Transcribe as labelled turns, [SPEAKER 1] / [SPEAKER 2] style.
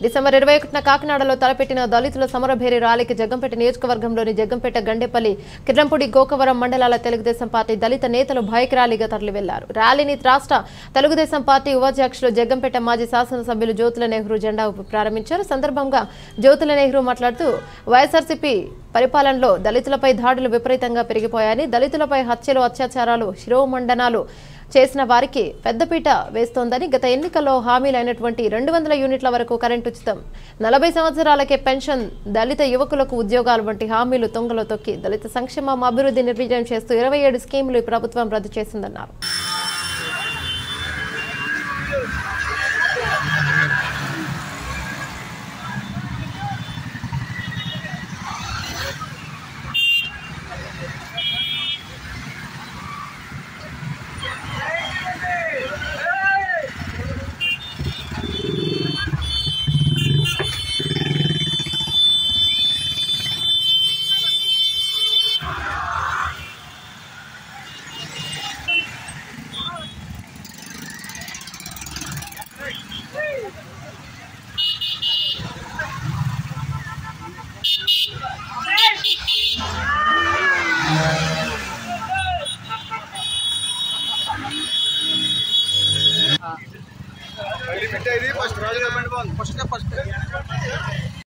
[SPEAKER 1] December ఇరవై ఒకటిన కాకినాడలో తలపెట్టిన దళితుల సమరభేరి ర్యాలీకి జగ్గంపేట నియోజకవర్గంలోని జగ్గంపేట గండేపల్లి కిర్లంపూడి గోకవరం మండలాల తెలుగుదేశం పార్టీ దళిత నేతలు బైక్ ర్యాలీగా తరలి వెళ్లారు ర్యాలీని రాష్ట్ర తెలుగుదేశం పార్టీ ఉపాధ్యక్షులు జగ్గంపేట మాజీ శాసనసభ్యులు జ్యోతుల నెహ్రూ జెండా ఊపి ప్రారంభించారు సందర్భంగా జ్యోతుల నెహ్రూ మాట్లాడుతూ వైఎస్ఆర్సీపీ పరిపాలనలో దళితులపై దాడులు విపరీతంగా పెరిగిపోయాయని దళితులపై హత్యలు అత్యాచారాలు శిరోమండనాలు చేసిన వారికి పెద్దపీట వేస్తోందని గత ఎన్నికల్లో హామీలైనటువంటి రెండు వందల యూనిట్ల వరకు కరెంటు ఉచితం నలభై సంవత్సరాలకే పెన్షన్ దళిత యువకులకు ఉద్యోగాలు వంటి హామీలు తొంగలో తొక్కి దళిత సంక్షేమం అభివృద్ధి నిర్వీర్యం చేస్తూ ఇరవై ఏడు స్కీములు ఈ ప్రభుత్వం రద్దు చేసిందన్నారు
[SPEAKER 2] పెట్టేది ఫస్ట్ రాజు గారి బండి బాగుంది ఫస్ట్ ఫస్ట్